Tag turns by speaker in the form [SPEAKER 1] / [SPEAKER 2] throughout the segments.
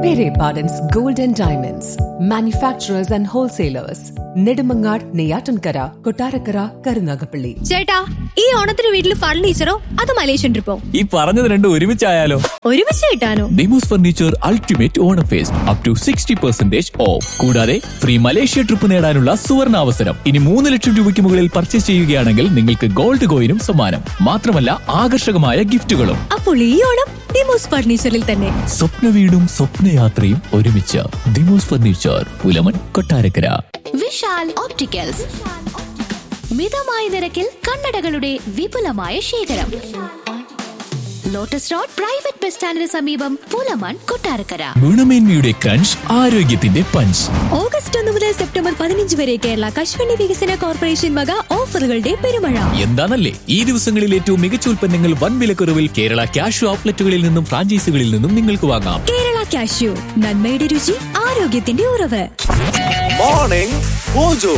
[SPEAKER 1] Pere Pardon's Gold and Diamonds, manufacturers and wholesalers, Nedumangad, Neyatankara, Kotarakara, Karunagapalli.
[SPEAKER 2] ചേട്ടാ ഈ ഓണത്തിന് വീട്ടിൽ ഫർണിച്ചറോ അത് മലേഷ്യൻ ട്രിപ്പോ
[SPEAKER 3] ഈ പറഞ്ഞത് രണ്ടും ഒരുമിച്ചായാലോ
[SPEAKER 2] ഒരുമിച്ച് കിട്ടാനോ
[SPEAKER 3] Dimos furniture ultimate Onam fest up to sixty percentage off കൂടാതെ ഫ്രീ മലേഷ്യ ട്രിപ്പ് നേടാനുള്ള സുവർണ അവസരം ഇനി മൂന്ന് ലക്ഷം രൂപയ്ക്ക് മുകളിൽ പർച്ചേസ് ചെയ്യുകയാണെങ്കിൽ നിങ്ങൾക്ക് ഗോൾഡ് കോയിനും സമ്മാനം മാത്രമല്ല ആകർഷകമായ ഗിഫ്റ്റുകളും
[SPEAKER 2] അപ്പോൾ ഈ ഓണം ഡിമോസ് ഫർണിച്ചറിൽ തന്നെ
[SPEAKER 3] സ്വപ്ന വീടും സ്വപ്നയാത്രയും ഒരുമിച്ച് ദിമോസ് ഫർണിച്ചർ പുലമൺ കൊട്ടാരക്കര
[SPEAKER 4] വിശാൽ ഓപ്റ്റിക്കൽസ് മിതമായ നിരക്കിൽ കണ്ണടകളുടെ വിപുലമായ ശേഖരം ലോട്ടസ് റോഡ് പ്രൈവറ്റ് ബസ് സ്റ്റാൻഡിന് സമീപം പൂലമൺ കൊട്ടാരക്കര
[SPEAKER 3] ഗുണമേന്മയുടെ ക്രഞ്ച് ആരോഗ്യത്തിന്റെ പഞ്ച്
[SPEAKER 2] ഓഗസ്റ്റ് ഒന്ന് മുതൽ സെപ്റ്റംബർ പതിനഞ്ച് വരെ കേരള കശുവണ്ടി വികസന കോർപ്പറേഷൻ വക ഓഫറുകളുടെ പെരുമഴ
[SPEAKER 3] എന്താണല്ലേ ഈ ദിവസങ്ങളിൽ ഏറ്റവും മികച്ച ഉൽപ്പന്നങ്ങൾ വൻ വിലക്കുറവിൽ കേരള ക്യാഷ് ഔട്ട്ലെറ്റുകളിൽ നിന്നും ഫ്രാഞ്ചൈസികളിൽ നിന്നും നിങ്ങൾക്ക് വാങ്ങാം
[SPEAKER 2] കേരള കാഷ്യൂ നന്മയുടെ രുചി ആരോഗ്യത്തിന്റെ ഉറവ്
[SPEAKER 5] Morning Mojo.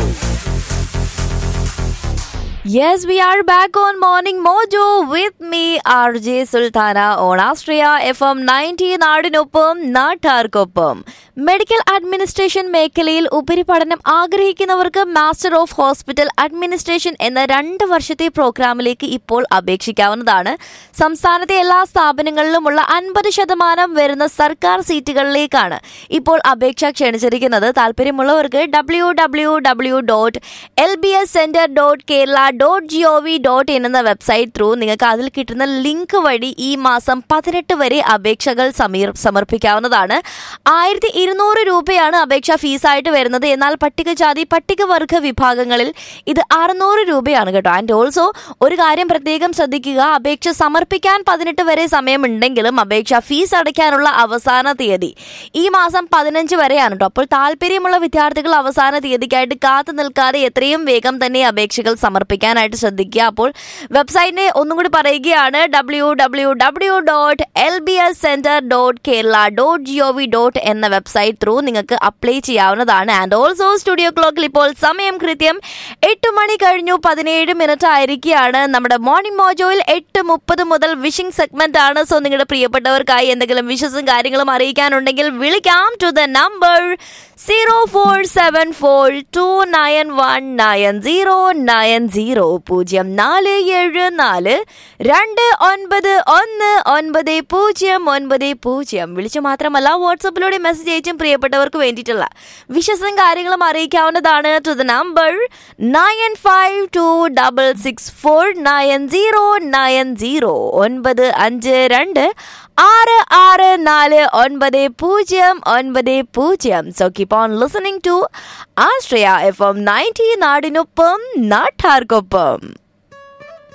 [SPEAKER 6] Yes, we are back on Morning Mojo with me, RJ Sultana on Astria FM 90 നാടിനൊപ്പം നാട്ടാർക്കൊപ്പം മെഡിക്കൽ അഡ്മിനിസ്ട്രേഷൻ മേഖലയിൽ ഉപരിപഠനം ആഗ്രഹിക്കുന്നവർക്ക് മാസ്റ്റർ ഓഫ് ഹോസ്പിറ്റൽ അഡ്മിനിസ്ട്രേഷൻ എന്ന രണ്ട് വർഷത്തെ പ്രോഗ്രാമിലേക്ക് ഇപ്പോൾ അപേക്ഷിക്കാവുന്നതാണ് സംസ്ഥാനത്തെ എല്ലാ സ്ഥാപനങ്ങളിലുമുള്ള അൻപത് ശതമാനം വരുന്ന സർക്കാർ സീറ്റുകളിലേക്കാണ് ഇപ്പോൾ അപേക്ഷ ക്ഷണിച്ചിരിക്കുന്നത് താല്പര്യമുള്ളവർക്ക് W W W dot L B S centre dot Kerala dot G O V dot in എന്ന വെബ്സൈറ്റ് ത്രൂ നിങ്ങൾക്ക് അതിൽ കിട്ടുന്ന ലിങ്ക് വഴി ഈ മാസം പതിനെട്ട് വരെ അപേക്ഷകൾ സമീർ സമർപ്പിക്കാവുന്നതാണ് ആയിരത്തി ഇരുന്നൂറ് രൂപയാണ് അപേക്ഷാ ഫീസായിട്ട് വരുന്നത് എന്നാൽ പട്ടികജാതി പട്ടികവർഗ വിഭാഗങ്ങളിൽ ഇത് അറുന്നൂറ് രൂപയാണ് കേട്ടോ ആൻഡ് ഓൾസോ ഒരു കാര്യം പ്രത്യേകം ശ്രദ്ധിക്കുക അപേക്ഷ സമർപ്പിക്കാൻ പതിനെട്ട് വരെ സമയമുണ്ടെങ്കിലും അപേക്ഷ ഫീസ് അടയ്ക്കാനുള്ള അവസാന തീയതി ഈ മാസം പതിനഞ്ച് വരെയാണ് കേട്ടോ അപ്പോൾ താല്പര്യമുള്ള വിദ്യാർത്ഥികൾ അവസാന തീയതിക്കായിട്ട് കാത്തു നിൽക്കാതെ എത്രയും വേഗം തന്നെ അപേക്ഷകൾ സമർപ്പിക്കാനായിട്ട് ശ്രദ്ധിക്കുക അപ്പോൾ വെബ്സൈറ്റിനെ ഒന്നും കൂടി പറയുകയാണ് W W W dot L B S centre dot Kerala dot G O V dot എന്ന വെബ്സൈറ്റ് ത്രൂ നിങ്ങൾക്ക് അപ്ലൈ ചെയ്യാവുന്നതാണ് ആൻഡ് ഓൾസോ സ്റ്റുഡിയോ ക്ലോക്കിൽ ഇപ്പോൾ സമയം കൃത്യം എട്ട് മണി കഴിഞ്ഞു പതിനേഴ് മിനിറ്റ് ആയിരിക്കുകയാണ് നമ്മുടെ മോർണിംഗ് മോജോയിൽ എട്ട് മുപ്പത് മുതൽ വിഷിംഗ് സെഗ്മെന്റ് ആണ് സോ നിങ്ങളുടെ പ്രിയപ്പെട്ടവർക്കായി എന്തെങ്കിലും വിഷസും കാര്യങ്ങളും അറിയിക്കാനുണ്ടെങ്കിൽ വിളിക്കാം to the number zero four seven four two nine one nine zero nine zero പൂജ്യം നാല് ഏഴ് നാല് രണ്ട് ഒൻപത് ഒന്ന് ഒൻപത് പൂജ്യം ഒൻപത് പൂജ്യം വിളിച്ചു മാത്രമല്ല വാട്സപ്പിലൂടെ മെസ്സേജ് അയച്ചും പ്രിയപ്പെട്ടവർക്ക് വേണ്ടിയിട്ടുള്ള വിശ്വസം കാര്യങ്ങളും അറിയിക്കാവുന്നതാണ് to the number nine five two double six four nine zero nine zero ഒൻപത് അഞ്ച് രണ്ട് ആറ് ആറ് നാല് ഒൻപത് പൂജ്യം ഒൻപത് പൂജ്യം so keep on listening to Ashraya F M ninety നാടിനൊപ്പം നാട്ടാർക്കൊപ്പം